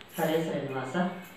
ಹರೇ ಶ್ರೀನಿವಾಸ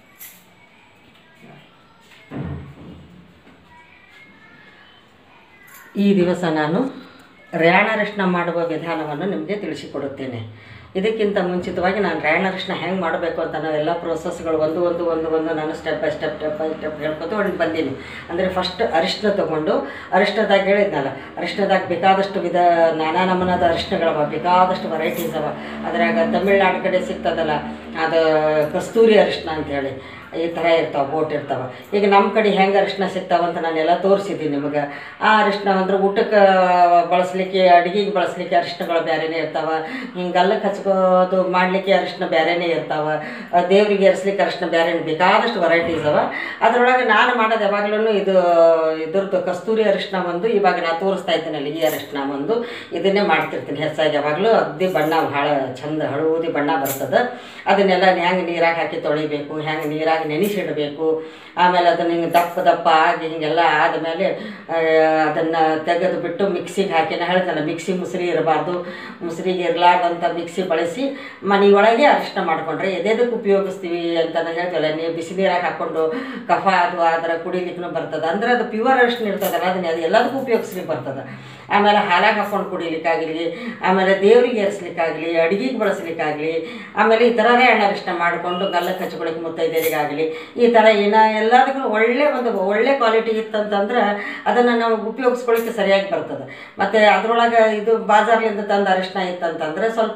ಈ ದಿವಸ ನಾನು ರ್ಯಾಣರಕ್ಷಣ ಮಾಡುವ ವಿಧಾನವನ್ನು ನಿಮಗೆ ತಿಳಿಸಿಕೊಡುತ್ತೇನೆ ಇದಕ್ಕಿಂತ ಮುಂಚಿತವಾಗಿ ನಾನು ರ್ಯಾಣರಕ್ಷಣ ಹೆಂಗೆ ಮಾಡಬೇಕು ಅಂತ ನಾನು ಎಲ್ಲ ಪ್ರೋಸೆಸ್ಗಳು ಒಂದು ಒಂದು ಒಂದು ಒಂದು ನಾನು step by step step by step ಹೇಳ್ಕೊತ ಹೊಂಟು ಬಂದೀನಿ ಅಂದರೆ ಫಸ್ಟ್ ಅರಿಶಿನ ತೊಗೊಂಡು ಅರಿಶಿನದಾಗ ಹೇಳಿದ್ನಲ್ಲ ಅರಿಶಿನದಾಗ ಬೇಕಾದಷ್ಟು ವಿಧ ನಾನಾ ನಮೂನಾದ ಅರಿಶಿನಗಳವ ಬೇಕಾದಷ್ಟು ವೆರೈಟೀಸ್ ಅವ ಅದ್ರಾಗ ತಮಿಳ್ನಾಡು ಕಡೆ ಸಿಗ್ತದಲ್ಲ ಅದು ಕಸ್ತೂರಿ ಅರಿಶಿನ ಅಂತೇಳಿ ಈ ಥರ ಇರ್ತಾವೆ ಬೋಟ್ ಇರ್ತಾವೆ ಈಗ ನಮ್ಮ ಕಡೆ ಹೆಂಗೆ ಅರಿಶಿನ ಸಿಗ್ತಾವಂತ ನಾನೆಲ್ಲ ತೋರಿಸಿದ್ದೀನಿ ನಿಮಗೆ ಆ ಅರಿಶಿನ ಅಂದ್ರೆ ಊಟಕ್ಕೆ ಬಳಸಲಿಕ್ಕೆ ಅಡುಗೆಗೆ ಬಳಸಲಿಕ್ಕೆ ಅರಿಶಿನಗಳು ಬೇರೆನೇ ಇರ್ತಾವೆ ಹಿಂಗೆ ಗಲ್ಲಕ್ಕೆ ಹಚ್ಕೋದು ಮಾಡಲಿಕ್ಕೆ ಅರಿಶಿನ ಬೇರೆನೇ ಇರ್ತಾವೆ ದೇವರಿಗೆ ಎರಿಸ್ಲಿಕ್ಕೆ ಅರಿಶಿನ ಬೇರೆ ಬೇಕಾದಷ್ಟು ವೆರೈಟೀಸ್ ಅವ ಅದರೊಳಗೆ ನಾನು ಮಾಡೋದು ಯಾವಾಗಲೂ ಇದು ಇದ್ರದ್ದು ಕಸ್ತೂರಿ ಅರಿಶಿನ ಒಂದು ಇವಾಗ ನಾನು ತೋರಿಸ್ತಾ ಇದ್ದೀನಲ್ಲ ಈ ಅರಿಶಿನ ಒಂದು ಇದನ್ನೇ ಮಾಡ್ತಿರ್ತೀನಿ ಹೆಚ್ಚಾಗಿ ಯಾವಾಗಲೂ ಅಗ್ದಿ ಬಣ್ಣ ಭಾಳ ಚಂದ ಹಳೂದಿ ಬಣ್ಣ ಬರ್ತದೆ ಅದನ್ನೆಲ್ಲ ಹೆಂಗೆ ನೀರಾಗಿ ಹಾಕಿ ತೊಳಿಬೇಕು ಹೆಂಗೆ ನೀರಾಗಿ ನೆನೆಸಿಡಬೇಕು ಆಮೇಲೆ ಅದನ್ನ ಹಿಂಗೆ ದಪ್ಪ ದಪ್ಪ ಆಗಿ ಹಿಂಗೆಲ್ಲ ಆದಮೇಲೆ ಅದನ್ನು ತೆಗೆದು ಬಿಟ್ಟು ಮಿಕ್ಸಿಗೆ ಹಾಕಿ ನಾ ಹೇಳ್ತೇನೆ ಮಿಕ್ಸಿ ಮುಸ್ರಿ ಇರಬಾರ್ದು ಮುಸ್ರಿಗೆ ಇರಲಾರ್ದಂಥ ಮಿಕ್ಸಿ ಬಳಸಿ ಮನೆಯೊಳಗೆ ಅರಿಶಿನ ಮಾಡ್ಕೊಂಡ್ರೆ ಎದೆದಕ್ಕೆ ಉಪಯೋಗಿಸ್ತೀವಿ ಅಂತ ನಾನು ಹೇಳ್ತೀವಲ್ಲ ನೀವು ಬಿಸಿ ನೀರಾಗಿ ಹಾಕ್ಕೊಂಡು ಕಫ ಅದು ಆದ್ರೆ ಕುಡಿಲಿಕ್ಕೂ ಬರ್ತದೆ ಅಂದ್ರೆ ಅದು ಪ್ಯೂರ್ ಅರಿಶಿನ ಇರ್ತದಲ್ಲ ಅದನ್ನ ಅದು ಎಲ್ಲದಕ್ಕೂ ಉಪಯೋಗಿಸ್ಲಿಕ್ಕೆ ಬರ್ತದೆ ಆಮೇಲೆ ಹಾಲಾಗಿ ಹಾಕ್ಕೊಂಡು ಕುಡಿಲಿಕ್ಕಾಗಲಿ ಆಮೇಲೆ ದೇವ್ರಿಗೆ ಏರಿಸ್ಲಿಕ್ಕಾಗಲಿ ಅಡುಗೆಗೆ ಬಳಸ್ಲಿಕ್ಕಾಗಲಿ ಆಮೇಲೆ ಈ ಥರ ಎಣ್ಣೆ ಅರಿಶಿನ ಮಾಡಿಕೊಂಡು ಗಲ್ಲಕ್ಕೆ ಹಚ್ಕೊಳಕ್ಕೆ ಮುತ್ತೈದೆಯರಿಗಾಗಲಿ ಈ ಥರ ಏನ ಎಲ್ಲದಕ್ಕೂ ಒಳ್ಳೆ ಒಂದು ಒಳ್ಳೆ ಕ್ವಾಲಿಟಿ ಇತ್ತಂತಂದ್ರೆ ಅದನ್ನು ನಾವು ಉಪಯೋಗಿಸ್ಕೊಳ್ಳಿಕ್ಕೆ ಸರಿಯಾಗಿ ಬರ್ತದೆ ಮತ್ತು ಅದರೊಳಗೆ ಇದು ಬಾಜಾರ್ಲಿಂದ ತಂದ ಅರಿಶಿನ ಇತ್ತಂತಂದ್ರೆ ಸ್ವಲ್ಪ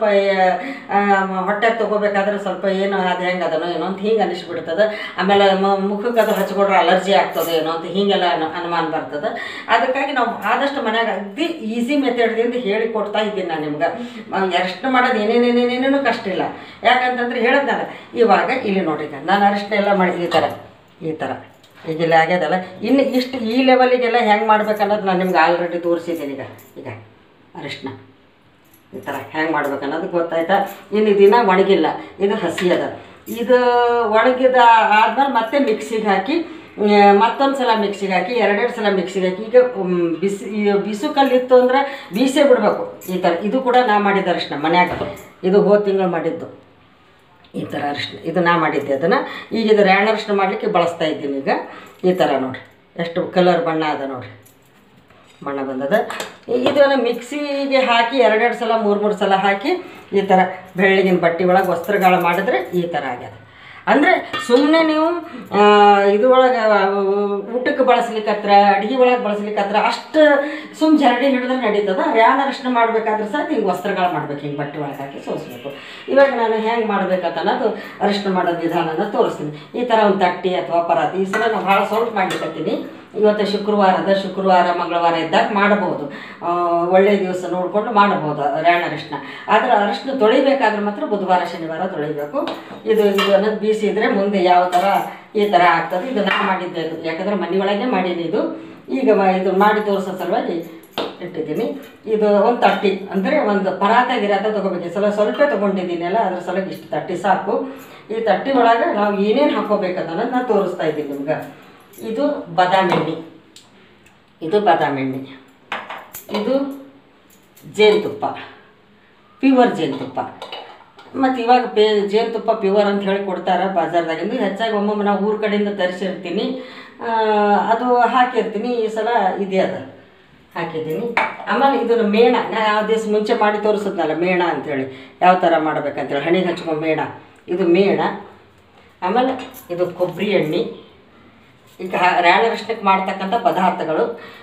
ಹೊಟ್ಟೆ ತೊಗೋಬೇಕಾದ್ರೆ ಸ್ವಲ್ಪ ಏನು ಅದು ಹೆಂಗೆ ಅದನೋ ಏನೋ ಅಂತ ಹಿಂಗೆ ಅನಿಸ್ಬಿಡ್ತದೆ ಆಮೇಲೆ ಮ- ಮುಖಕ್ಕೆ ಅದು ಹಚ್ಕೊಂಡ್ರೆ ಅಲರ್ಜಿ ಆಗ್ತದೆ ಏನೋ ಅಂತ ಹೀಗೆಲ್ಲ ಅನು- ಅನುಮಾನ ಬರ್ತದೆ ಅದಕ್ಕಾಗಿ ನಾವು ಆದಷ್ಟು ಮನ್ಯಾಗ ಅಗ್ದಿ ಈಸಿ ಮೆಥಡ್ದಿಂದ ಹೇಳಿ ಕೊಡ್ತಾ ಇದ್ದೀನಿ ನಾನು ನಿಮ್ಗೆ ಅರಿಶಿನ ಮಾಡೋದು ಏನೇನೇನೇನೇನೂ ಕಷ್ಟ ಇಲ್ಲ ಯಾಕಂತಂದ್ರೆ ಹೇಳಿದ್ನಲ್ಲ ಇವಾಗ ಇಲ್ಲಿ ನೋಡಿ ಈಗ ನಾನು ಅರಿಶಿನ ಎಲ್ಲ ಮಾಡಿ ಈ ಥರ ಈ ಥರ ಈಗ ಇಲ್ಲಿ ಆಗ್ಯದಲ್ಲ ಇನ್ನು ಇಷ್ಟು ಈ ಲೆವೆಲಿಗೆಲ್ಲ ಹೆಂಗೆ ಮಾಡ್ಬೇಕನ್ನೋದು ನಾನು ನಿಮ್ಗೆ ಆಲ್ರೆಡಿ ತೋರಿಸಿದ್ದೀನಿ ಈಗ ಈಗ ಅರಿಶಿನ ಈ ಥರ ಹೆಂಗೆ ಮಾಡ್ಬೇಕು ಅನ್ನೋದು ಗೊತ್ತಾಯ್ತಾ ಇನ್ನು ದಿನ ಒಣಗಿಲ್ಲ ಇದು ಹಸಿ ಅದ ಇದು ಒಣಗಿದ ಆದ್ಮೇಲೆ ಮತ್ತೆ ಮಿಕ್ಸಿಗೆ ಹಾಕಿ ಮತ್ತೊಂದು ಸಲ ಮಿಕ್ಸಿಗೆ ಹಾಕಿ ಎರಡೆರಡು ಸಲ ಮಿಕ್ಸಿಗೆ ಹಾಕಿ ಈಗ ಮ್, ಬಿಸಿ ಈ ಬಿಸು ಕಲ್ಲಿತ್ತು ಅಂದ್ರೆ ಬೀಸೇ ಬಿಡಬೇಕು ಈ ಥರ ಇದು ಕೂಡ ನಾ ಮಾಡಿದ ಅರಿಶಿನ ಮನ್ಯಾಗ ಇದು ಹೋದ ತಿಂಗಳು ಮಾಡಿದ್ದು ಈ ಥರ ಅರಿಶಿನ ಇದು ನಾ ಮಾಡಿದ್ದೆ ಅದನ್ನು ಈಗ ಇದು ರ್ಯಾಣ ಅರಿಶಿನ ಮಾಡಲಿಕ್ಕೆ ಬಳಸ್ತಾ ಇದ್ದೀನಿ ಈಗ ಈ ಥರ ನೋಡಿರಿ ಎಷ್ಟು ಕಲರ್ ಬಣ್ಣ ಅದ ನೋಡಿರಿ ಬಣ್ಣ ಬಂದದ ಇದನ್ನು ಮಿಕ್ಸಿಗೆ ಹಾಕಿ ಎರಡೆರಡು ಸಲ ಮೂರು ಮೂರು ಸಲ ಹಾಕಿ ಈ ಥರ ಬೆಳ್ಳಗಿನ ಬಟ್ಟೆ ಒಳಗೆ ವಸ್ತ್ರಗಾಳ ಮಾಡಿದ್ರೆ ಈ ಥರ ಆಗ್ಯದ ಅಂದರೆ ಸುಮ್ಮನೆ ನೀವು ಆ, ಇದ್ರೊಳಗೆ ಊಟಕ್ಕೆ ಬಳಸ್ಲಿಕ್ಕತ್ರ ಅಡುಗೆ ಒಳಗೆ ಬಳಸ್ಲಿಕ್ಕತ್ರ ಅಷ್ಟು ಸುಮ್ಮ ಜರಡಿ ಹಿಡಿದ್ರೆ ನಡೀತದ ರ್ಯಾನ್ ಅರಿಶಿನ ಮಾಡಬೇಕಾದ್ರೆ ಸಹ ಹಿಂಗೆ ವಸ್ತ್ರಗಳು ಮಾಡ್ಬೇಕು ಹಿಂಗೆ ಬಟ್ಟೆ ಒಳಗೆ ಹಾಕಿ ಸೋಸ್ಬೇಕು ಇವಾಗ ನಾನು ಹೆಂಗೆ ಮಾಡ್ಬೇಕಂತ ಅನ್ನೋದು ಅರಿಶಿನ ಮಾಡೋದು ವಿಧಾನನ ತೋರಿಸ್ತೀನಿ ಈ ಥರ ಒಂದು ತಟ್ಟಿ ಅಥವಾ ಪರಾತಿ ಈ ಸಲ ನಾನು ಭಾಳ ಸ್ವಲ್ಪ ಮಾಡ್ಲಿಕ್ಕತ್ತೀನಿ ಇವತ್ತು ಶುಕ್ರವಾರದ ಶುಕ್ರವಾರ ಮಂಗಳವಾರ ಇದ್ದಾಗ ಮಾಡಬಹುದು ಆ, ಒಳ್ಳೆ ದಿವಸ ನೋಡಿಕೊಂಡು ಮಾಡಬಹುದು ರ್ಯಾಣ ಅರಿಶಿನ ಆದರೆ ಅರಿಶಿನ ತೊಳಿಬೇಕಾದ್ರೆ ಮಾತ್ರ ಬುಧವಾರ ಶನಿವಾರ ತೊಳಿಬೇಕು ಇದು ಇದು ಅನ್ನೋದು ಬೀಸಿದ್ರೆ ಮುಂದೆ ಯಾವ ಥರ ಈ ಥರ ಆಗ್ತದೆ ಇದು ನಾ ಮಾಡಿದ್ದೆ ಇದು ಯಾಕಂದ್ರೆ ಮನೆಯೊಳಗೆ ಮಾಡೀನಿ ಇದು ಈಗ ಮ- ಇದು ಮಾಡಿ ತೋರಿಸೋ ಸಲುವಾಗಿ ಇಟ್ಟಿದ್ದೀನಿ ಇದು ಒಂದು ತಟ್ಟಿ ಅಂದರೆ ಒಂದು ಪರಾತ ಗಿರಾತ ತೊಗೋಬೇಕು ಈ ಸಲ ಸ್ವಲ್ಪ ತೊಗೊಂಡಿದ್ದೀನಲ್ಲ ಅದ್ರ ಸಲುವಾಗಿ ಇಷ್ಟು ತಟ್ಟಿ ಸಾಕು ಈ ತಟ್ಟಿ ಒಳಗೆ ನಾವು ಏನೇನು ಹಾಕೋಬೇಕಂತ ಅನ್ನೋದು ನಾನು ತೋರಿಸ್ತಾ ಇದ್ದೀನಿ ನಿಮ್ಗೆ ಇದು ಬಾದಾಮಿ ಎಣ್ಣೆ ಇದು ಬಾದಾಮಿ ಎಣ್ಣೆ ಇದು ಜೇನುತುಪ್ಪ ಪ್ಯೂವರ್ ಜೇನುತುಪ್ಪ ಮತ್ತು ಇವಾಗ ಪೇ ಜೇನುತುಪ್ಪ ಪ್ಯೂವರ್ ಅಂತ ಹೇಳಿ ಕೊಡ್ತಾರೆ ಬಾಜಾರ್ದಾಗಿಂದು ಹೆಚ್ಚಾಗಿ ಒಮ್ಮೊಮ್ಮೆ ನಾವು ಊರ ಕಡೆಯಿಂದ ತರಿಸಿರ್ತೀನಿ ಆ, ಅದು ಹಾಕಿರ್ತೀನಿ ಈ ಸಲ ಇದೆ ಅದ ಹಾಕಿದ್ದೀನಿ ಆಮೇಲೆ ಇದನ್ನು ಮೇಣ ನಾ ಯಾವ ದಿವಸ ಮುಂಚೆ ಮಾಡಿ ತೋರಿಸಿದ್ನಲ್ಲ ಮೇಣ ಅಂಥೇಳಿ ಯಾವ ಥರ ಮಾಡ್ಬೇಕಂತೇಳಿ ಹಣಿಗೆ ಹಚ್ಕೊಂಡು ಮೇಣ ಇದು ಮೇಣ ಆಮೇಲೆ ಇದು ಕೊಬ್ಬರಿ ಎಣ್ಣೆ ಈಗ ರ್ಯಾಣರಷ್ಟಕ್ಕೆ ಮಾಡ್ತಕ್ಕಂಥ ಪದಾರ್ಥಗಳು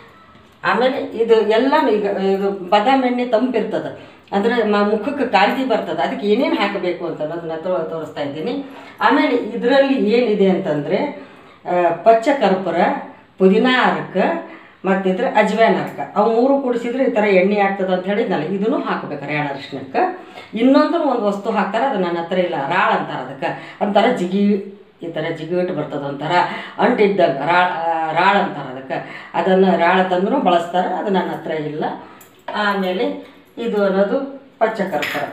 ಆಮೇಲೆ ಇದು ಎಲ್ಲನೂ ಈಗ ಇದು ಬಾದಾಮಿ ಎಣ್ಣೆ ತಂಪಿರ್ತದೆ ಅಂದರೆ ಮ- ಮುಖಕ್ಕೆ ಕಾಂತಿ ಬರ್ತದೆ ಅದಕ್ಕೆ ಏನೇನು ಹಾಕಬೇಕು ಅಂತ ಅನ್ನೋದನ್ನ ತೋ ತೋರಿಸ್ತಾ ಇದ್ದೀನಿ ಆಮೇಲೆ ಇದರಲ್ಲಿ ಏನಿದೆ ಅಂತಂದರೆ ಪಚ್ಚ ಕರ್ಪೂರ ಪುದೀನ ಅರ್ಕ ಮತ್ತು ಇದ್ರೆ ಅಜ್ವಾನ್ ಅರ್ಕ ಅವು ಮೂರು ಕೂಡಿಸಿದ್ರೆ ಈ ಥರ ಎಣ್ಣೆ ಆಗ್ತದೆ ಅಂತ ಹೇಳಿದ್ನಲ್ಲ ಇದನ್ನು ಹಾಕ್ಬೇಕು ರ್ಯಾಣ ಅರಿಶಿನಕ್ಕೆ ಇನ್ನೊಂದು ಒಂದು ವಸ್ತು ಹಾಕ್ತಾರೆ ಅದು ನನ್ನ ಹತ್ರ ಇಲ್ಲ ರಾಳ್ ಅಂತಾರೆ ಅದಕ್ಕೆ ಒಂಥರ ಜಿಗಿ ಈ ಥರ ಜಿಗಿಟ್ಟು ಬರ್ತದೆ ಒಂಥರ ಅಂಟಿದ್ದಂಗೆ ರಾಳ್ ರಾಳ್ ಅಂತಾರೆ ಅದಕ್ಕೆ ಅದನ್ನು ರಾಳ ತಂದ್ರು ಬಳಸ್ತಾರೆ ಅದು ನನ್ನ ಹತ್ರ ಇಲ್ಲ ಆಮೇಲೆ ಇದು ಅನ್ನೋದು ಪಚ್ಚ ಕರ್ಪೂರ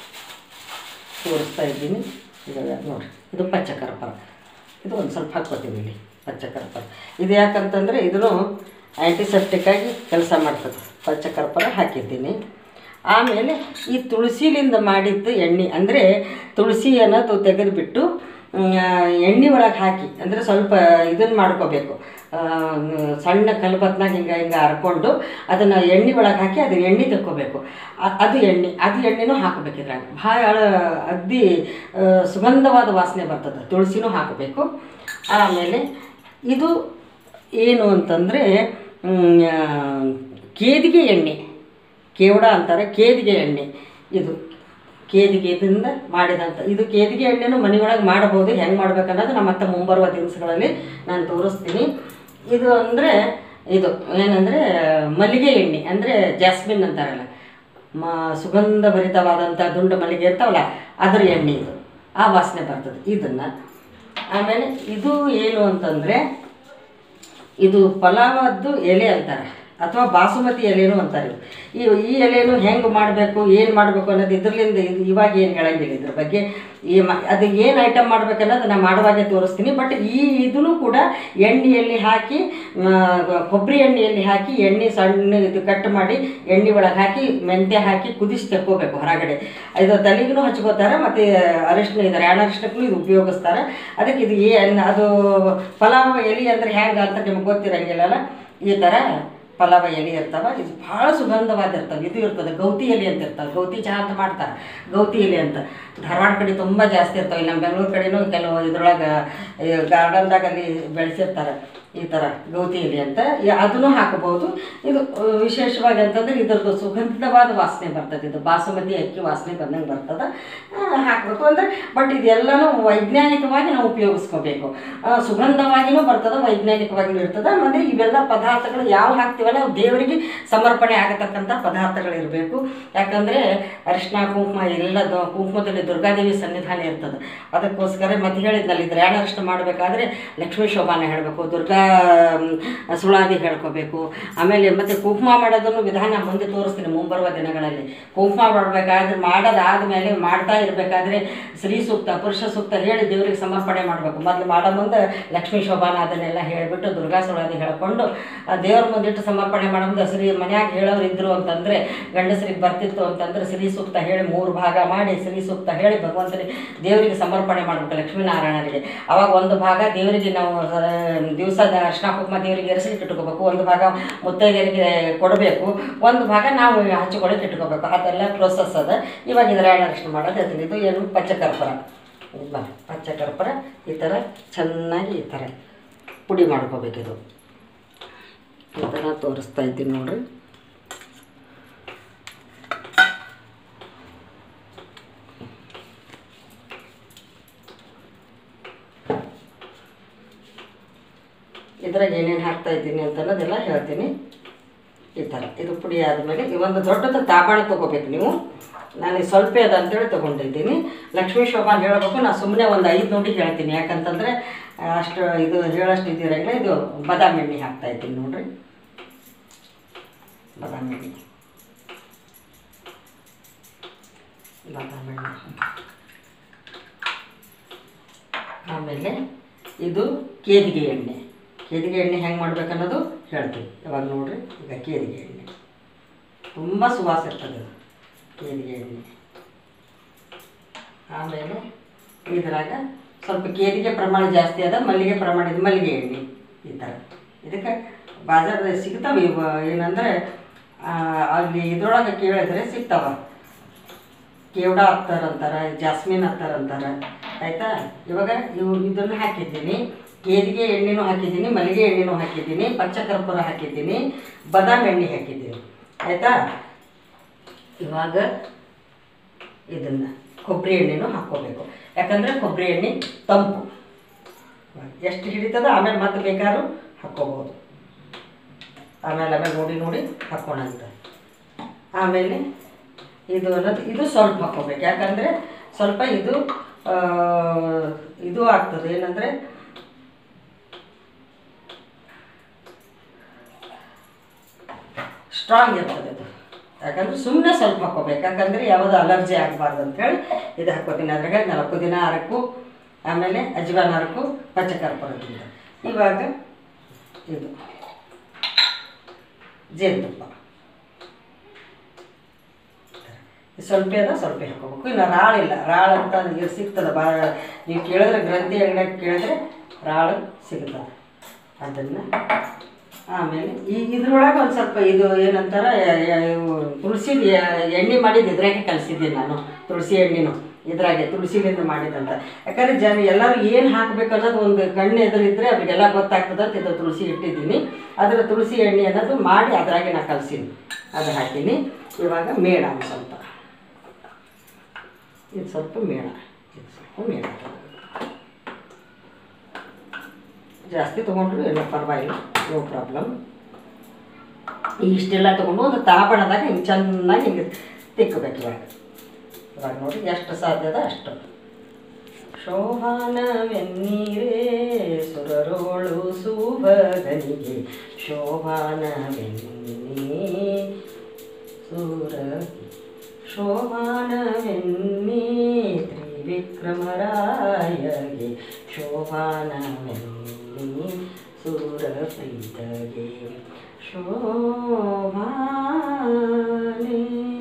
ತೋರಿಸ್ತಾ ಇದ್ದೀನಿ ಇವಾಗ ನೋಡಿ ಇದು ಪಚ್ಚ ಕರ್ಪೂರ ಇದು ಒಂದು ಸ್ವಲ್ಪ ಹಾಕ್ಕೋತೀವಿ ಇಲ್ಲಿ ಪಚ್ಚ ಕರ್ಪೂರ ಇದು ಯಾಕಂತಂದರೆ ಇದನ್ನು ಆ್ಯಂಟಿಸೆಪ್ಟಿಕ್ ಆಗಿ ಕೆಲಸ ಮಾಡ್ತದೆ ಪಚ್ಚ ಕರ್ಪೂರ ಹಾಕಿದ್ದೀನಿ ಆಮೇಲೆ ಈ ತುಳಸಿಲಿಂದ ಮಾಡಿದ್ದು ಎಣ್ಣೆ ಅಂದರೆ ತುಳಸಿ ಅನ್ನೋದು ತೆಗೆದುಬಿಟ್ಟು ಮ್, ಆ, ಎಣ್ಣೆ ಒಳಗೆ ಹಾಕಿ ಅಂದರೆ ಸ್ವಲ್ಪ ಇದನ್ನು ಮಾಡ್ಕೋಬೇಕು ಆ, ಸಣ್ಣ ಕಲ್ಬತ್ನಾಗ ಹಿಂಗೆ ಹಿಂಗೆ ಹರ್ಕೊಂಡು ಅದನ್ನು ಎಣ್ಣೆ ಒಳಗೆ ಹಾಕಿ ಅದು ಎಣ್ಣೆ ತೆಕ್ಕೋಬೇಕು ಅ- ಅದು ಎಣ್ಣೆ ಅದು ಎಣ್ಣೆನೂ ಹಾಕಬೇಕು ಇದ್ರಾಗ ಭಾಳ ಅಗ್ದಿ ಆ, ಸುಗಂಧವಾದ ವಾಸನೆ ಬರ್ತದೆ ತುಳಸಿನೂ ಹಾಕಬೇಕು ಆಮೇಲೆ ಇದು ಏನು ಅಂತಂದರೆ ಕೇದಿಗೆ ಎಣ್ಣೆ ಕೇವಡ ಅಂತಾರೆ ಕೇದಿಗೆ ಎಣ್ಣೆ ಇದು ಕೇದಿಗೆದಿಂದ ಮಾಡಿದಂಥ ಇದು ಕೇದಿಗೆ ಎಣ್ಣೆನೂ ಮನೆಯೊಳಗೆ ಮಾಡಬಹುದು ಹೆಂಗೆ ಮಾಡ್ಬೇಕನ್ನೋದು ನಮ್ಮ ಮತ್ತೆ ಮುಂಬರುವ ದಿವಸಗಳಲ್ಲಿ ನಾನು ತೋರಿಸ್ತೀನಿ ಇದು ಅಂದರೆ ಇದು ಏನಂದರೆ ಮಲ್ಲಿಗೆ ಎಣ್ಣೆ ಅಂದರೆ ಜಾಸ್ಮಿನ್ ಅಂತಾರಲ್ಲ ಮ ಸುಗಂಧ ಭರಿತವಾದಂಥ ದುಂಡು ಮಲ್ಲಿಗೆ ಇರ್ತಾವಲ್ಲ ಅದ್ರ ಎಣ್ಣೆ ಇದು ಆ ವಾಸನೆ ಬರ್ತದೆ ಇದನ್ನು ಆಮೇಲೆ ಇದು ಏನು ಅಂತಂದರೆ ಇದು ಪಲಾವದ್ದು ಎಲೆ ಅಂತಾರೆ ಅಥವಾ ಬಾಸುಮತಿ ಎಲೆನೂ ಅಂತಾರೆ ಇವು. ಈ ಈ ಎಲೆನೂ ಹೆಂಗೆ ಮಾಡಬೇಕು ಏನು ಮಾಡಬೇಕು ಅನ್ನೋದು ಇದರಿಂದ ಇದು ಇವಾಗ ಏನು ಹೇಳಂಗಿಲ್ಲ ಇದ್ರ ಬಗ್ಗೆ ಈ ಮ ಅದು ಏನು ಐಟಮ್ ಮಾಡ್ಬೇಕು ಅನ್ನೋದು ನಾನು ಮಾಡುವಾಗೆ ತೋರಿಸ್ತೀನಿ ಬಟ್ ಈ ಇದನ್ನು ಕೂಡ ಎಣ್ಣೆಯಲ್ಲಿ ಹಾಕಿ ಮ, ಕೊಬ್ಬರಿ ಎಣ್ಣೆಯಲ್ಲಿ ಹಾಕಿ ಎಣ್ಣೆ ಸಣ್ಣ ಇದು ಕಟ್ ಮಾಡಿ ಎಣ್ಣೆ ಒಳಗೆ ಹಾಕಿ ಮೆಂತ್ಯ ಹಾಕಿ ಕುದಿಸಿ ತೆಕ್ಕೋಬೇಕು ಹೊರಗಡೆ ಇದು ತಲೆಗೂ ಹಚ್ಕೋತಾರೆ ಮತ್ತು ಅರಿಶಿನ ಇದು ರಾಣ ಅರಿಶಿನಕ್ಕೂ ಇದು ಉಪಯೋಗಿಸ್ತಾರೆ ಅದಕ್ಕೆ ಇದು ಏನು ಅದು ಪಲಾವ್ ಎಲೆ ಅಂದರೆ ಹೆಂಗೆ ಅಂತ ನಿಮ್ಗೆ ಗೊತ್ತಿರಂಗಿಲ್ಲಲ್ಲ ಈ ಥರ ಪಲಾವ ಎಲೆ ಇರ್ತಾವ ಇದು ಭಾಳ ಸುಗಂಧವಾಗಿರ್ತವೆ ಇದು ಇರ್ತದೆ ಗೌತಿ ಎಲೆ ಅಂತ ಇರ್ತವೆ ಗೌತಿ ಚಹಾ ಅಂತ ಮಾಡ್ತಾರೆ ಗೌತಿ ಎಲೆ ಅಂತ ಧಾರವಾಡ ಕಡೆ ತುಂಬ ಜಾಸ್ತಿ ಇರ್ತವೆ ಇಲ್ಲಿ ನಮ್ಮ ಬೆಂಗಳೂರು ಕಡೆನೂ ಕೆಲವು ಇದ್ರೊಳಗೆ ಗಾರ್ಡನ್ದಾಗ ಅಲ್ಲಿ ಬೆಳೆಸಿರ್ತಾರೆ ಈ ಥರ ಗೌತಿ ಎಲೆ ಅಂತ ಯ- ಅದನ್ನು ಹಾಕಬಹುದು ಇದು ಆ, ವಿಶೇಷವಾಗಿ ಅಂತಂದ್ರೆ ಇದರದ್ದು ಸುಗಂಧವಾದ ವಾಸನೆ ಬರ್ತದೆ ಇದು ಬಾಸುಮತಿ ಅಕ್ಕಿ ವಾಸನೆ ಬಂದಂಗೆ ಬರ್ತದೆ ಹಾಕಬೇಕು ಅಂದರೆ ಬಟ್ ಇದೆಲ್ಲನೂ ವೈಜ್ಞಾನಿಕವಾಗಿ ನಾವು ಉಪಯೋಗಿಸ್ಕೋಬೇಕು ಆ, ಸುಗಂಧವಾಗಿನೂ ಬರ್ತದೆ ವೈಜ್ಞಾನಿಕವಾಗಿನೂ ಇರ್ತದೆ ಮತ್ತು ಇವೆಲ್ಲ ಪದಾರ್ಥಗಳು ಯಾವ ಹಾಕ್ತೀವಲ್ಲ ಅವು ದೇವರಿಗೆ ಸಮರ್ಪಣೆ ಆಗತಕ್ಕಂಥ ಪದಾರ್ಥಗಳು ಇರಬೇಕು ಯಾಕಂದರೆ ಅರಿಶಿನ ಕುಂಕುಮ ಎಲ್ಲ ದ- ಕುಂಕುಮದಲ್ಲಿ ದುರ್ಗಾದೇವಿ ಸನ್ನಿಧಾನ ಇರ್ತದೆ ಅದಕ್ಕೋಸ್ಕರ ಮತ್ತೆ ಹೇಳಿದ್ನಲ್ಲ ಇದು ರ್ಯಾಣ ಅರಿಶಿನ ಮಾಡಬೇಕಾದ್ರೆ ಲಕ್ಷ್ಮೀ ಶೋಭಾನ ಹೇಳಬೇಕು ದುರ್ಗಾ ಮ್, ಸುಳಾದಿ ಹೇಳ್ಕೋಬೇಕು ಆಮೇಲೆ ಮತ್ತೆ ಕುಂಕುಮ ಮಾಡೋದನ್ನು ವಿಧಾನ ಮುಂದೆ ತೋರಿಸ್ತೀನಿ ಮುಂಬರುವ ದಿನಗಳಲ್ಲಿ ಕುಂಕುಮ ಮಾಡಬೇಕಾದ್ರೆ ಮಾಡೋದಾದ್ಮೇಲೆ ಮಾಡ್ತಾ ಇರಬೇಕಾದ್ರೆ ಸ್ತ್ರೀ ಸೂಕ್ತ ಪುರುಷ ಸೂಕ್ತ ಹೇಳಿ ದೇವರಿಗೆ ಸಮರ್ಪಣೆ ಮಾಡಬೇಕು ಮೊದಲು ಮಾಡೋ ಮುಂದೆ ಲಕ್ಷ್ಮೀ ಶೋಭಾನ ಅದನ್ನೆಲ್ಲ ಹೇಳಿಬಿಟ್ಟು ದುರ್ಗಾ ಸುಳಾದಿ ಹೇಳ್ಕೊಂಡು ಆ ದೇವ್ರ ಮುಂದಿಟ್ಟು ಸಮರ್ಪಣೆ ಮಾಡೋ ಮುಂದೆ ಸ್ತ್ರೀ ಮನ್ಯಾಗ ಹೇಳೋರು ಇದ್ರು ಅಂತಂದರೆ ಗಂಡಸರಿಗೆ ಬರ್ತಿತ್ತು ಅಂತಂದ್ರೆ ಸ್ತ್ರೀ ಸೂಕ್ತ ಹೇಳಿ ಮೂರು ಭಾಗ ಮಾಡಿ ಸ್ತ್ರೀ ಸೂಕ್ತ ಹೇಳಿ ಭಗವಂತನಿಗೆ ದೇವರಿಗೆ ಸಮರ್ಪಣೆ ಮಾಡಬೇಕು ಲಕ್ಷ್ಮೀನಾರಾಯಣರಿಗೆ ಅವಾಗ ಒಂದು ಭಾಗ ದೇವರಿಗೆ ನಾವು ದಿವಸ ಅರ್ಶಿನ ಕುಂಕುಮ ದೇವರಿಗೆ ಎರಸಲಿಕ್ಕೆ ಇಟ್ಕೋಬೇಕು ಒಂದು ಭಾಗ ಮುತ್ತೈದೆಯರಿಗೆ ಕೊಡಬೇಕು ಒಂದು ಭಾಗ ನಾವು ಹಚ್ಕೊಳ್ಳಿಕ್ಕೆ ಇಟ್ಕೋಬೇಕು ಅದೆಲ್ಲ ಪ್ರೊಸೆಸ್ ಅದ ಇವಾಗ ಇದರ ಅರಿಶಿನ ಮಾಡೋದು ಅದನ್ನ ಇದು ಏನು ಪಚ್ಚಕರ್ಪೂರ ಇದು ಬಾ ಪಚ್ಚಕರ್ಪೂರ ಈ ಥರ ಚೆನ್ನಾಗಿ ಈ ಥರ ಪುಡಿ ಮಾಡ್ಕೋಬೇಕಿದು ಈ ಥರ ತೋರಿಸ್ತಾ ಇದ್ದೀನಿ ನೋಡ್ರಿ ಇದ್ರಾಗ ಏನೇನು ಹಾಕ್ತಾ ಇದ್ದೀನಿ ಅಂತ ಅನ್ನೋದೆಲ್ಲ ಹೇಳ್ತೀನಿ ಈ ಥರ ಇದು ಪುಡಿ ಆದಮೇಲೆ ಈ ಒಂದು ದೊಡ್ಡದು ತಾಬಾಣಿ ತೊಗೋಬೇಕು ನೀವು ನಾನು ಈ ಸ್ವಲ್ಪ ಅದ ಅಂತೇಳಿ ತೊಗೊಂಡಿದ್ದೀನಿ ಲಕ್ಷ್ಮೀ ಶೋಭಾನ್ ಹೇಳಬೇಕು ನಾನು ಸುಮ್ಮನೆ ಒಂದು ಐದು ನೋಡಿ ಹೇಳ್ತೀನಿ ಯಾಕಂತಂದರೆ ಅಷ್ಟು ಇದು ಹೇಳೋಷ್ಟು ಇದಿರಂಗಿಲ್ಲ ಇದು ಬಾದಾಮಿ ಎಣ್ಣೆ ಹಾಕ್ತಾ ಇದ್ದೀನಿ ನೋಡ್ರಿ ಬಾದಾಮಿ ಎಣ್ಣೆ ಬಾದಾಮಿ ಎಣ್ಣೆ ಆಮೇಲೆ ಇದು ಕೇದಿಗೆ ಎಣ್ಣೆ ಕೇದಿಗೆ ಎಣ್ಣೆ ಹೆಂಗೆ ಮಾಡ್ಬೇಕನ್ನೋದು ಹೇಳ್ತೀವಿ ಇವಾಗ ನೋಡ್ರಿ ಈಗ ಕೇದಿಗೆ ಎಣ್ಣೆ ತುಂಬ ಸುವಾಸ ಇರ್ತದೆ ಇದು ಕೇದಿಗೆ ಎಣ್ಣೆ ಆಮೇಲೆ ಇದ್ರಾಗ ಸ್ವಲ್ಪ ಕೇದಿಗೆ ಪ್ರಮಾಣ ಜಾಸ್ತಿ ಅದ ಮಲ್ಲಿಗೆ ಪ್ರಮಾಣ ಇದು ಮಲ್ಲಿಗೆ ಎಣ್ಣೆ ಈ ಥರ ಇದಕ್ಕೆ ಬಾಜಾರದಾಗ ಸಿಗ್ತಾವೆ ಇವ ಏನಂದರೆ ಅಲ್ಲಿ ಇದ್ರೊಳಗೆ ಕೇಳಿದ್ರೆ ಸಿಗ್ತಾವ ಕೇವಡ ಹತ್ತಾರ ಅಂತಾರೆ ಜಾಸ್ಮಿನ್ ಹತ್ತಾರ ಅಂತಾರೆ ಆಯಿತಾ ಇವಾಗ ಇವು ಇದನ್ನು ಹಾಕಿದ್ದೀನಿ ಕೇದಿಗೆ ಎಣ್ಣೆನೂ ಹಾಕಿದ್ದೀನಿ ಮಲ್ಲಿಗೆ ಎಣ್ಣೆನೂ ಹಾಕಿದ್ದೀನಿ ಪಚ್ಚಕರ್ಪೂರ ಹಾಕಿದ್ದೀನಿ ಬಾದಾಮಿ ಎಣ್ಣೆ ಹಾಕಿದ್ದೀನಿ ಆಯಿತಾ ಇವಾಗ ಇದನ್ನು ಕೊಬ್ಬರಿ ಎಣ್ಣೆನೂ ಹಾಕ್ಕೋಬೇಕು ಯಾಕಂದರೆ ಕೊಬ್ಬರಿ ಎಣ್ಣೆ ತಂಪು ಎಷ್ಟು ಹಿಡಿತದ ಆಮೇಲೆ ಮತ್ತೆ ಬೇಕಾದ್ರೂ ಹಾಕ್ಕೋಬೋದು ಆಮೇಲೆ ಆಮೇಲೆ ನೋಡಿ ನೋಡಿ ಹಾಕ್ಕೊಳಂತ ಆಮೇಲೆ ಇದು ಅನ್ನೋದು ಇದು ಸ್ವಲ್ಪ ಹಾಕ್ಕೋಬೇಕು ಯಾಕಂದರೆ ಸ್ವಲ್ಪ ಇದು ಆ, ಇದು ಆಗ್ತದೆ ಏನಂದರೆ ಸ್ಟ್ರಾಂಗ್ ಇರ್ತದೆ ಇದು ಯಾಕಂದ್ರೆ ಸುಮ್ಮನೆ ಸ್ವಲ್ಪ ಹಾಕ್ಕೋಬೇಕು ಯಾಕಂದರೆ ಯಾವುದು ಅಲರ್ಜಿ ಆಗಬಾರ್ದು ಅಂತೇಳಿ ಇದು ಹಾಕ್ಕೋತೀನಿ ಅದ್ರಾಗ ನಾಲ್ಕು ದಿನ ಅರಕು ಆಮೇಲೆ ಅಜ್ವಾನ್ ಅರಕು ಪಚ್ಚಕರ್ಪೂರದಿಂದ ಇವಾಗ ಇದು ಜೇನುತುಪ್ಪ ಸ್ವಲ್ಪ ಅದ ಸ್ವಲ್ಪ ಹಾಕೋಬೇಕು ಇನ್ನು ರಾಳಿಲ್ಲ ರಾಳು ಅಂತ ಈಗ ಸಿಗ್ತದೆ ಭಾಳ ನೀವು ಕೇಳಿದ್ರೆ ಗ್ರಂಥಿ ಅಂಗಡಿಯಾಗ ಕೇಳಿದ್ರೆ ರಾಳು ಸಿಗ್ತದೆ ಅದನ್ನು ಆಮೇಲೆ ಈ ಇದ್ರೊಳಗೆ ಒಂದು ಸ್ವಲ್ಪ ಇದು ಏನಂತಾರ ತುಳಸಿ ಎಣ್ಣೆ ಮಾಡಿದ್ದು ಇದ್ರಾಗೆ ಕಲಿಸಿದ್ದೀನಿ ನಾನು ತುಳಸಿ ಎಣ್ಣೆನು ಇದ್ರಾಗೆ ತುಳಸಿಲಿಂದ ಮಾಡಿದಂತ ಯಾಕಂದ್ರೆ ಜನ ಎಲ್ಲರೂ ಏನು ಹಾಕ್ಬೇಕು ಅನ್ನೋದು ಒಂದು ಕಣ್ಣು ಎದುರಿದ್ರೆ ಅವರಿಗೆಲ್ಲ ಗೊತ್ತಾಗ್ತದೆ ಅಂತ ಇದು ತುಳಸಿ ಇಟ್ಟಿದ್ದೀನಿ ಅದರ ತುಳಸಿ ಎಣ್ಣೆ ಅನ್ನೋದು ಮಾಡಿ ಅದ್ರಾಗೆ ನಾ ಕಲಿಸೀನಿ ಅದು ಹಾಕೀನಿ ಇವಾಗ ಮೇಣ ಒಂದು ಸ್ವಲ್ಪ ಇದು ಸ್ವಲ್ಪ ಮೇಣ ಇದು ಸ್ವಲ್ಪ ಮೇಣ ಜಾಸ್ತಿ ತೊಗೊಂಡ್ರು ಏನೋ ಪರವಾಗಿಲ್ಲ ನೋ ಪ್ರಾಬ್ಲಮ್ ಇಷ್ಟೆಲ್ಲ ತೊಗೊಂಡು ಒಂದು ತಾಪಣದಾಗ ಹಿಂಗೆ ಚೆನ್ನಾಗಿ ಹಿಂಗೆ ತಿಕ್ಕಬೇಕು ಇವಾಗ ಇವಾಗ ನೋಡಿ ಎಷ್ಟು ಸಾಧ್ಯದ ಅಷ್ಟು ಶೋಭಾನವೆನ್ನೀರೇ ಸುರರೋಳು ಸುಭಗನಿಗೆ ಶೋಭಾನವೆನ್ನಿ ಸುರ ಶೋಭಾನವೆನ್ನಿ ತ್ರಿವಿಕ್ರಮರಾಯಗೆ ಶೋಭಾನವೆನ್ನಿ ಸುರ ಪ್ರೀತಗೆ ಶೋಭಾನೆ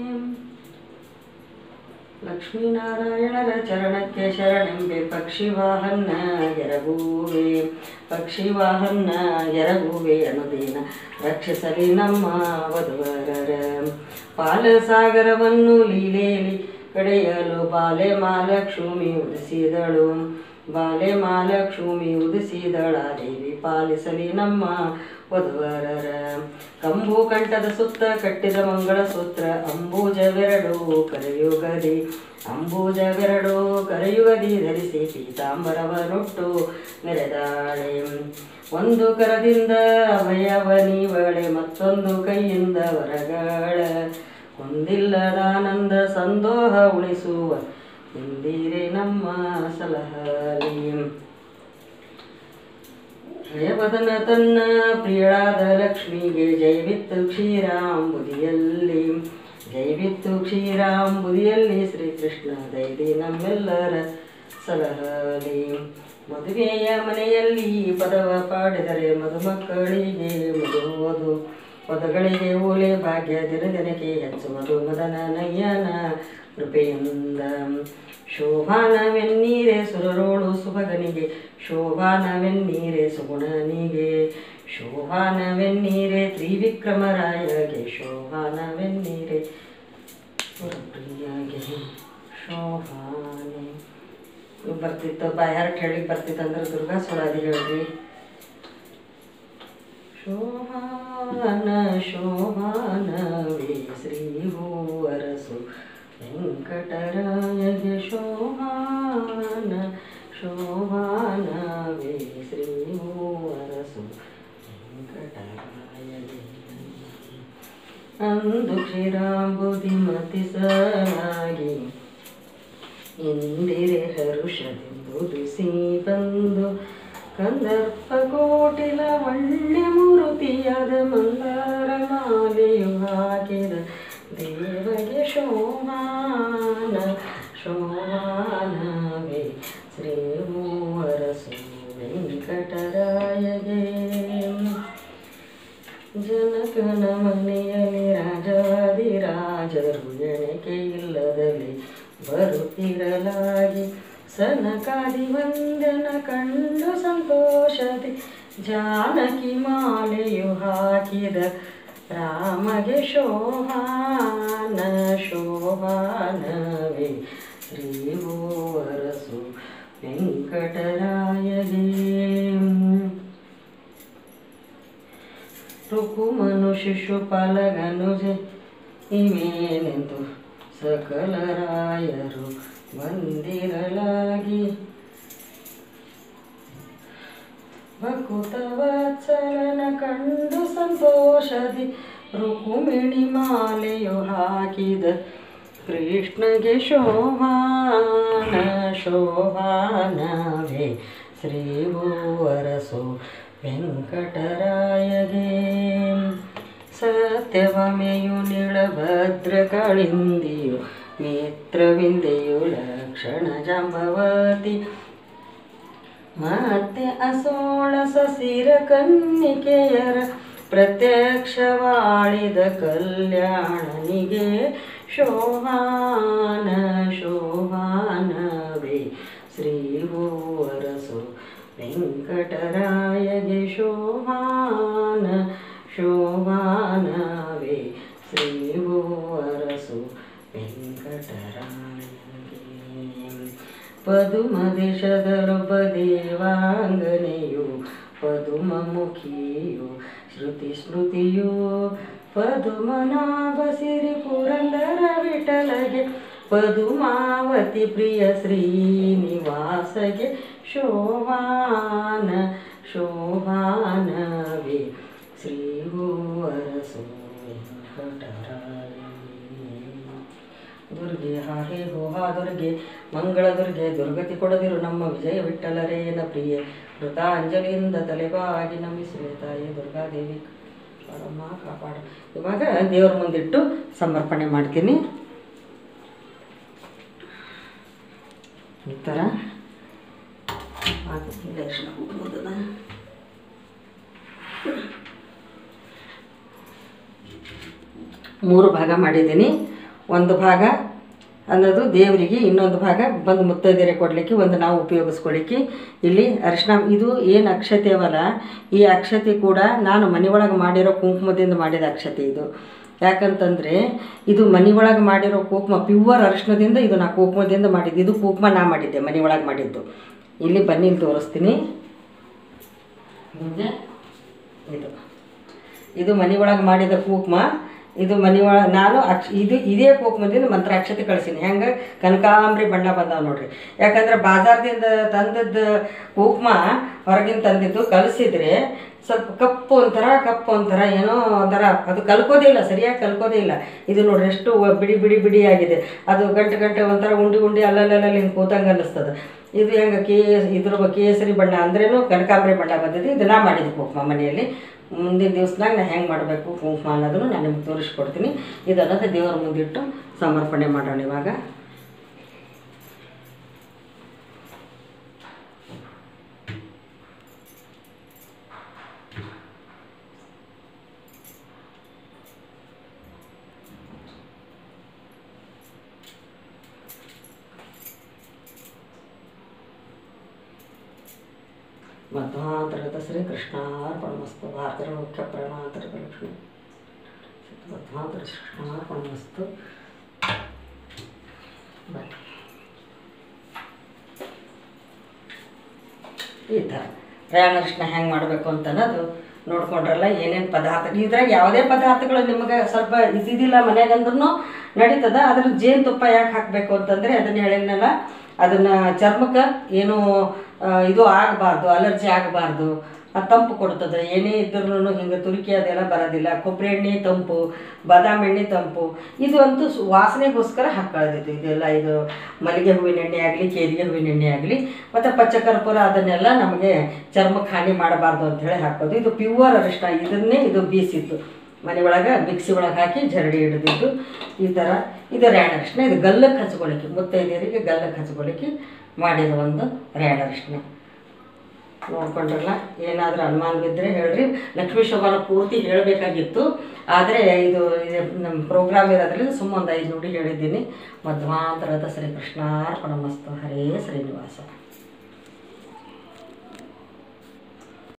ಲಕ್ಷ್ಮೀನಾರಾಯಣರ ಚರಣಕ್ಕೆ ಶರಣೆಂಬೆ ಪಕ್ಷಿವಾಹನ್ನ ಎರಗುವೆ ಪಕ್ಷಿವಾಹನ್ನ ಎರಗುವೆ ಅನುದಿನ ರಕ್ಷಿಸಲಿ ನಮ್ಮ ವಧುವರರ ಪಾಲಸಾಗರವನ್ನು ಲೀಲೆಯಲ್ಲಿ ಕಡೆಯಲು ಬಾಲೆ ಮಾಲಕ್ಷ್ಮಿ ಉದಿಸಿದಳು ಬಾಲೆ ಮಾಲಕ್ಷ್ಮಿ ಉದಿಸಿದಳ ದೇವಿ ಪಾಲಿಸಲಿ ನಮ್ಮ ವಧುವರರ ಕಂಬು ಕಂಠದ ಸುತ್ತ ಕಟ್ಟಿದ ಮಂಗಳ ಸೂತ್ರ ಅಂಬೂಜವೆರಡು ಕರೆಯುಗದಿ ಅಂಬೂಜವೆರಡು ಕರೆಯುಗದಿ ಧರಿಸಿ ಪೀತಾಂಬರವನುಟ್ಟು ಮೆರೆದಾಳೆ ಒಂದು ಕರದಿಂದ ಅಭಯವ ನೀವಳೆ ಮತ್ತೊಂದು ಕೈಯಿಂದ ವರಗಾಳ ಒಂದಿಲ್ಲದಾನಂದ ಸಂದೋಹ ಉಳಿಸುವ ಇಂದಿರೆ ನಮ್ಮ ಸಲಹಲಿ ಹಯವದನ ತನ್ನ ಪ್ರಿಯಳಾದ ಲಕ್ಷ್ಮಿಗೆ ಜೈವಿತ್ತು ಕ್ಷೀರಾಂಬುದಿಯಲ್ಲಿ ಜೈವಿತ್ತು ಕ್ಷೀರಾಂಬುದಿಯಲ್ಲಿ ಶ್ರೀಕೃಷ್ಣ ದೈದಿ ನಮ್ಮೆಲ್ಲರ ಸಲಹಲಿ ಮದುವೆಯ ಮನೆಯಲ್ಲಿ ಪದವ ಪಾಡಿದರೆ ಮದುಮಕ್ಕಳಿಗೆ ಮದುವುದು ಪದಗಳಿಗೆ ಓಲೆ ಭಾಗ್ಯ ದಿನ ದಿನಕ್ಕೆ ಹೆಚ್ಚುವುದು ಮದನ ನಯ್ಯನ ಕೃಪೆಯಿಂದ ಶೋಭಾನವೆನ್ನೀರೆ ಸುರರೋಳು ಸುಭಗನಿಗೆ ಶೋಭಾನವೆನ್ನೀರೆ ಸುಗುಣನಿಗೆ ಶೋಭಾನವೆನ್ನೀರೆ ತ್ರಿವಿಕ್ರಮರಾಯಗೆ ಶೋಭಾನವೆನ್ನೀರೆ ಸುರಪ್ರಿಯಗೆ ಶೋಭಾನೆ ಇವ್ ಬರ್ತಿತ್ತು ಬಾಯಾರ ಹೇಳಿಗೆ ಬರ್ತಿತ್ತಂದ್ರೆ ದುರ್ಗಾ ಸುಳಾದಿ ಹೇಳ್ರಿ ಶೋಭಾನ ಶೋಭಾನವೇ ಶ್ರೀ ಹೂವರಸು ವೆಂಕಟರಾಯಗೆ ಶೋಭಾನ ಶೋಭಾನವೇ ಶ್ರೀ ಹೂವರಸು ವೆಂಕಟರಾಯಗೆ ಅಂದು ಕ್ಷೀರಾಂಬುದಿ ಮತಿಸಲಾಗಿ ಇಂದಿರೆ ಹರುಷದಿಂದುದಿಸಿ ಬಂದು ಕಂದರ್ಪ ಕೋಟಿಲ ಒಳ್ಳೆ ಮೂರುತಿಯಾದ ಮಂದಾರ ಮಾಲೆಯು ಹಾಕಿದ ದೇವಗೆ ಶೋಭಾನ ಶೋಭಾನವೇ ಶ್ರೀ ಮೂವರಸು ವೆಂಕಟರಾಯಗೆ ಜನಕನ ಮನೆಯಲ್ಲಿ ರಾಜಾದಿರಾಜರು ಎಣಿಕೆ ಇಲ್ಲದಲ್ಲಿ ಬರುತ್ತಿರಲಾಗಿ ಸನಕಾದಿ ವಂದನ ಕಂಡು ಸಂತೋಷದಿ ಜಾನಕಿ ಮಾಲೆಯು ಹಾಕಿದ ರಾಮಗೆ ಶೋಭಾನ ಶೋಭಾನವೇ ಶ್ರೀ ಭೂವರಸು ವೆಂಕಟರಾಯಗೆ ರುಕುಮನು ಶಿಶುಪಾಲಗನುಜ ಇವೇನೆಂದು ಸಕಲರಾಯರು ಬಂದಿರಲಾಗಿ ಭಕುತವತ್ಸಲನ ಕಂಡು ಸಂತೋಷದಿ ರುಕುಮಿಣಿ ಮಾಲೆಯು ಹಾಕಿದ ಕೃಷ್ಣಗೆ ಶೋಭಾನ ಶೋಭಾನವೇ ಶ್ರೀ ಭೂವರಸು ವೆಂಕಟರಾಯಗೆ ಸತ್ಯವಮೆಯು ನಿಳಭದ್ರಗಳಿಂದಿಯು ಮಿತ್ರವಿಂದೆಯು ಲಕ್ಷಣ ಜಾಂಬವತಿ ಮತ್ತೆ ಅಸೋಳ ಸಸಿರ ಕನ್ನಿಕೆಯರ ಪ್ರತ್ಯಕ್ಷವಾಳಿದ ಕಲ್ಯಾಣನಿಗೆ ಶೋಭಾನ ಶೋಭಾನವೇ ಶ್ರೀ ಹೂವರಸು ವೆಂಕಟರಾಯಗೆ ಶೋಭಾನ ಶೋಭಾನವೇ ಶ್ರೀ ಹೂವರಸು ವೆಂಕಟರಾಯಗೆ ಪದುಮದೇಶದರೊಬ್ಬ ದೇವಾಂಗನೆಯು ಪದುಮಮುಖಿಯು ಶ್ರುತಿ ಸ್ಮೃತಿಯು ಪದುಮನಾಭ ಸಿರಿ ಪುರಂದರ ವಿಠಲಗೆ ಪದುಮಾವತಿ ಪ್ರಿಯ ಶ್ರೀನಿವಾಸಗೆ ಶೋಭಾನ ಶೋಭಾನವೇ ಶ್ರೀ ಹೂವರಸು ವೆಂಕಟರಾಯನೇ ದುರ್ಗೆ ಹಾಹೇ ಹೋಹಾ ದುರ್ಗೆ ಮಂಗಳ ದುರ್ಗೆ ದುರ್ಗತಿ ಕೊಡದಿರು ನಮ್ಮ ವಿಜಯ ವಿಠಲರೇನ ಪ್ರಿಯೆ ಕೃತಾಂಜಲಿಯಿಂದ ತಲೆಬಾಗಿ ನಮಿಸುವೆ ತಾಯಿ ದುರ್ಗಾದೇವಿ ಕಾಪಾಡಮ್ಮ ಕಾಪಾಡ ಇವಾಗ ದೇವ್ರ ಮುಂದಿಟ್ಟು ಸಮರ್ಪಣೆ ಮಾಡ್ತೀನಿ ಈ ಥರ ಅದು ಇಲ್ಲ ಎಷ್ಟು ಹೋಗ್ಬೋದಲ್ಲ ಮೂರು ಭಾಗ ಮಾಡಿದ್ದೀನಿ ಒಂದು ಭಾಗ ಅನ್ನೋದು ದೇವರಿಗೆ ಇನ್ನೊಂದು ಭಾಗ ಬಂದು ಮುತ್ತೈದೆರೆ ಕೊಡಲಿಕ್ಕೆ ಒಂದು ನಾವು ಉಪಯೋಗಿಸ್ಕೊಳ್ಳಿಕ್ಕೆ ಇಲ್ಲಿ ಅರಿಶಿನ ಇದು ಏನು ಅಕ್ಷತೆ ಅವಲ್ಲ ಈ ಅಕ್ಷತೆ ಕೂಡ ನಾನು ಮನೆಯೊಳಗೆ ಮಾಡಿರೋ ಕುಂಕುಮದಿಂದ ಮಾಡಿದ ಅಕ್ಷತೆ ಇದು ಯಾಕಂತಂದರೆ ಇದು ಮನೆಯೊಳಗೆ ಮಾಡಿರೋ ಕುಂಕುಮ ಪ್ಯೂವರ್ ಅರಿಶಿನದಿಂದ ಇದು ನಾ ಕುಂಕುಮದಿಂದ ಮಾಡಿದ್ದು ಇದು ಕುಂಕುಮ ನಾ ಮಾಡಿದ್ದೆ ಮನೆಯೊಳಗೆ ಮಾಡಿದ್ದು ಇಲ್ಲಿ ಬನ್ನಿ ಇಲ್ಲಿ ತೋರಿಸ್ತೀನಿ ನಿಮಗೆ ಇದು ಇದು ಮನೆಯೊಳಗೆ ಮಾಡಿದ ಕುಂಕುಮ ಇದು ಮನೆಯೊಳಗೆ ನಾನು ಅಕ್ಷ ಇದು ಇದೇ ಕುಂಕುಮದಿಂದ ಮಂತ್ರಾಕ್ಷತೆ ಕಳಿಸೀನಿ ಹೆಂಗೆ ಕನಕಾಂಬ್ರಿ ಬಣ್ಣ ಬಂದಾವ ನೋಡ್ರಿ ಯಾಕಂದ್ರೆ ಬಾಜಾರ್ದಿಂದ ತಂದದ್ದು ಕುಂಕುಮ ಹೊರಗಿನ ತಂದಿದ್ದು ಕಲಿಸಿದ್ರೆ ಸ್ವಲ್ಪ ಕಪ್ಪು ಒಂಥರ ಕಪ್ಪು ಒಂಥರ ಏನೋ ಒಂಥರ ಅದು ಕಲ್ಕೋದೇ ಇಲ್ಲ ಸರಿಯಾಗಿ ಕಲ್ಕೋದೇ ಇಲ್ಲ ಇದು ನೋಡ್ರಿ ಎಷ್ಟು ಬಿಡಿ ಬಿಡಿ ಬಿಡಿ ಆಗಿದೆ ಅದು ಗಂಟೆ ಗಂಟೆ ಒಂಥರ ಉಂಡಿ ಉಂಡಿ ಅಲ್ಲಲ್ಲಲ್ಲಿ ಹಿಂಗೆ ಕೂತಂಗೆ ಅನ್ನಿಸ್ತದೆ ಇದು ಹೆಂಗೆ ಕೇ ಇದ್ರ ಬ- ಕೇಸರಿ ಬಣ್ಣ ಅಂದ್ರೇನು ಕನಕಾಂಬರಿ ಬಣ್ಣ ಬಂದಿದೆ ಇದು ನಾ ಮಾಡಿದ್ದು ಕುಂಕುಮ ಮನೆಯಲ್ಲಿ ಮುಂದಿನ ದಿವ್ಸದಾಗ ನಾ ಹೆಂಗೆ ಮಾಡಬೇಕು ಕುಂಕುಮ ಅನ್ನೋದನ್ನು ನಾನು ನಿಮ್ಗೆ ತೋರಿಸ್ಕೊಡ್ತೀನಿ ಇದನ್ನದು ದೇವರ ಮುಂದಿಟ್ಟು ಸಮರ್ಪಣೆ ಮಾಡೋಣ ಇವಾಗ ಮಧ್ವಾಂತರದ ಶ್ರೀ ಕೃಷ್ಣಾರ್ಪಣಮಸ್ತು ಭಾರತದ ಮುಖ್ಯ ಪ್ರಾಣಾಂತರದ ಲಕ್ಷ್ಮಿ ಮಧ್ವಾಂತರ ಕೃಷ್ಣಾರ್ಪಣಮಸ್ತು ಬನ್ನಿ ಈ ಥರ ಪ್ರಯಾಣರ್ಶನ ಹೆಂಗೆ ಮಾಡಬೇಕು ಅಂತ ಅನ್ನೋದು ನೋಡ್ಕೊಂಡ್ರಲ್ಲ ಏನೇನು ಪದಾರ್ಥ ಇದ್ರಾಗ ಯಾವುದೇ ಪದಾರ್ಥಗಳು ನಿಮಗೆ ಸ್ವಲ್ಪ ಇದ್ದಿದ್ದಿಲ್ಲ ಮನ್ಯಾಗ ಅಂದ್ರೂ ನಡೀತದ ಅದ್ರ ಜೇನುತುಪ್ಪ ಯಾಕೆ ಹಾಕಬೇಕು ಅಂತಂದರೆ ಅದನ್ನ ಹೇಳಿದ್ನಲ್ಲ ಅದನ್ನು ಚರ್ಮಕ್ಕೆ ಏನು ಆ, ಇದು ಆಗಬಾರ್ದು ಅಲರ್ಜಿ ಆಗಬಾರ್ದು ಅದು ತಂಪು ಕೊಡ್ತದೆ ಏನೇ ಇದ್ರೂ ಹಿಂಗೆ ತುರಿಕೆ ಅದೆಲ್ಲ ಬರೋದಿಲ್ಲ ಕೊಬ್ಬರಿ ಎಣ್ಣೆ ತಂಪು ಬಾದಾಮಿ ಎಣ್ಣೆ ತಂಪು ಇದು ಅಂತೂ ಸು- ವಾಸನೆಗೋಸ್ಕರ ಹಾಕೊಳ್ಳೋದಿತ್ತು ಇದೆಲ್ಲ ಇದು ಮಲ್ಲಿಗೆ ಹೂವಿನ ಎಣ್ಣೆ ಆಗಲಿ ಕೇದಿಗೆ ಹೂವಿನ ಎಣ್ಣೆ ಆಗಲಿ ಮತ್ತು ಪಚ್ಚಕರ್ಪೂರ ಅದನ್ನೆಲ್ಲ ನಮಗೆ ಚರ್ಮಕ್ಕೆ ಹಾನಿ ಮಾಡಬಾರ್ದು ಅಂತ ಹೇಳಿ ಹಾಕೋದು ಇದು ಪ್ಯೂವರ್ ಅರಿಶಿನ ಇದನ್ನೇ ಇದು ಬೀಸಿತ್ತು ಮನೆ ಒಳಗೆ ಮಿಕ್ಸಿ ಒಳಗೆ ಹಾಕಿ ಜರಡಿ ಹಿಡಿದಿದ್ದು ಈ ಥರ ಇದು ರ್ಯಾಣ ಅರಿಶಿನ ಇದು ಗಲ್ಲಕ್ಕೆ ಹಚ್ಕೊಳ್ಳಿಕ್ಕೆ ಮುತ್ತೈದೆಯರಿಗೆ ಗಲ್ಲಕ್ಕೆ ಹಚ್ಕೊಳ್ಳಿಕ್ಕೆ ಮಾಡಿದ ಒಂದು ರ್ಯಾಣ ಅರಿಶಿನ ನೋಡ್ಕೊಂಡ್ರಲ್ಲ ಏನಾದರೂ ಅನುಮಾನ ಬಿದ್ದರೆ ಹೇಳ್ರಿ ಲಕ್ಷ್ಮೀ ಶೋಭಾನ ಪೂರ್ತಿ ಹೇಳಬೇಕಾಗಿತ್ತು ಆದರೆ ಇದು ಇದು ನಮ್ಮ ಪ್ರೋಗ್ರಾಮ್ ಇರೋದ್ರಿಂದ ಸುಮ್ಮ ಒಂದು ಐದು ನುಡಿ ಹೇಳಿದ್ದೀನಿ ಮಧ್ವಾಂತರದ ಶ್ರೀ ಕೃಷ್ಣಾರ್ಪಣ ಮಸ್ತು ಹರೇ ಶ್ರೀನಿವಾಸ